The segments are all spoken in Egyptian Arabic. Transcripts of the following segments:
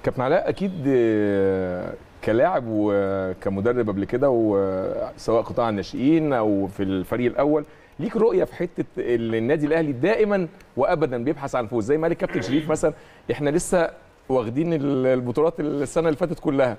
كابتن علاء اكيد آه، كلاعب وكمدرب قبل كده وسواء قطاع الناشئين او في الفريق الاول ليك رؤيه في حته ال- النادي الاهلي دائما وابدا بيبحث عن الفوز زي ما قال الكابتن شريف مثلا احنا لسه واخدين ال- البطولات السنه اللي فاتت كلها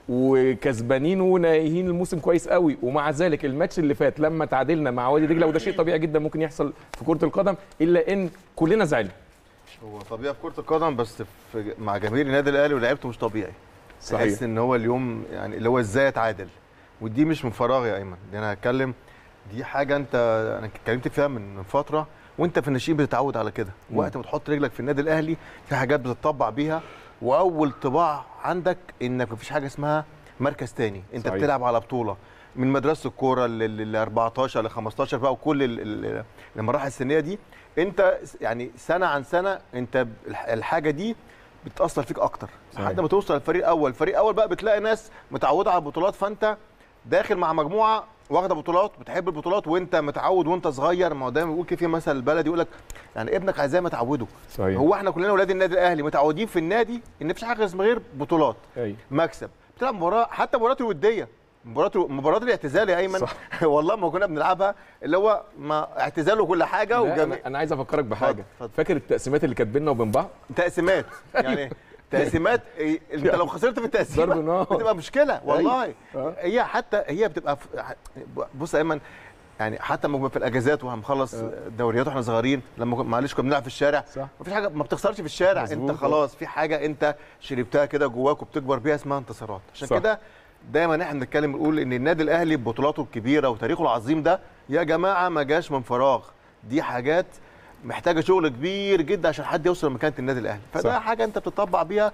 وكسبانين وناهين الموسم كويس قوي ومع ذلك الماتش اللي فات لما تعادلنا مع وادي دجله وده شيء طبيعي جدا ممكن يحصل في كره القدم الا ان كلنا زعلنا هو طبيعي في كره القدم بس في مع جماهير النادي الاهلي ولعيبته مش طبيعي صحيح تحس ان هو اليوم يعني اللي هو ازاي اتعادل ودي مش من فراغ يا ايمن دي انا هتكلم دي حاجه انت انا اتكلمت فيها من من فتره وانت في الناشئين بتتعود على كده مم. وقت ما تحط رجلك في النادي الاهلي في حاجات بتطبع بيها واول طباع عندك انك مفيش حاجه اسمها مركز تاني انت صحيح. بتلعب على بطوله من مدرسه الكوره ل 14 ل 15 بقى وكل ال- ال- المراحل السنيه دي انت يعني سنه عن سنه انت الح- الحاجه دي بتاثر فيك اكتر صحيح. لحد ما توصل الفريق الاول الفريق الاول بقى بتلاقي ناس متعوده على البطولات فانت داخل مع مجموعه واخده بطولات بتحب البطولات وانت متعود وانت صغير ما هو دايما بيقول كده في مثل البلدي يقول لك يعني ابنك عايز زي ما تعوده صحيح هو احنا كلنا اولاد النادي الاهلي متعودين في النادي ان مفيش حاجه اسمها غير بطولات ايوه مكسب بتلعب مباراه حتى مباراه الوديه مباراه مباراه الاعتزال يا ايمن صح. والله ما كنا بنلعبها اللي هو ما اعتزال وكل حاجه لا، وجميع انا انا عايز افكرك بحاجه اتفضل، اتفضل. فاكر التقسيمات اللي كانت بيننا وبين بعض تقسيمات يعني تقسيمات إيه، انت لو خسرت في التقسيمه ضرب نار. بتبقى مشكله والله آه. هي حتى هي بتبقى في بص يا ايمن يعني حتى لما كنا في الاجازات وهنخلص دوريات واحنا صغيرين لما كنا- معلش كنا بنلعب في الشارع صح. مفيش حاجه ما بتخسرش في الشارع مظبوط. انت خلاص في حاجه انت شربتها كده جواك وبتكبر بيها اسمها انتصارات عشان صح. كده دايما احنا بنتكلم نقول ان النادي الاهلي ببطولاته الكبيره وتاريخه العظيم ده يا جماعه ما جاش من فراغ دي حاجات محتاجه شغل كبير جدا عشان حد يوصل لمكانه النادي الاهلي فده صح. حاجه انت بتطبق بيها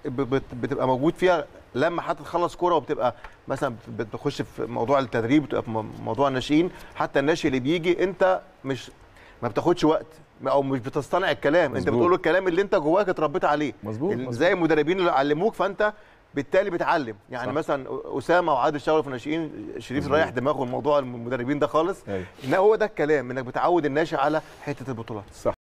وبتبقى موجود فيها لما حد تخلص كوره وبتبقى مثلا بت- بتخش في موضوع التدريب بتبقى في م- موضوع الناشئين حتى الناشئ اللي بيجي انت مش ما بتاخدش وقت او مش بتصطنع الكلام انت مظبوط. بتقول له الكلام اللي انت جواك اتربيت عليه مظبوط، ال- مظبوط. زي المدربين اللي علموك فانت بالتالي بتعلم يعني صح. مثلا اسامه وعادل شاور في الناشئين شريف مظبوط. رايح دماغه الموضوع المدربين ده خالص ايوه ان هو ده الكلام انك بتعود الناشئ على حته البطولات صح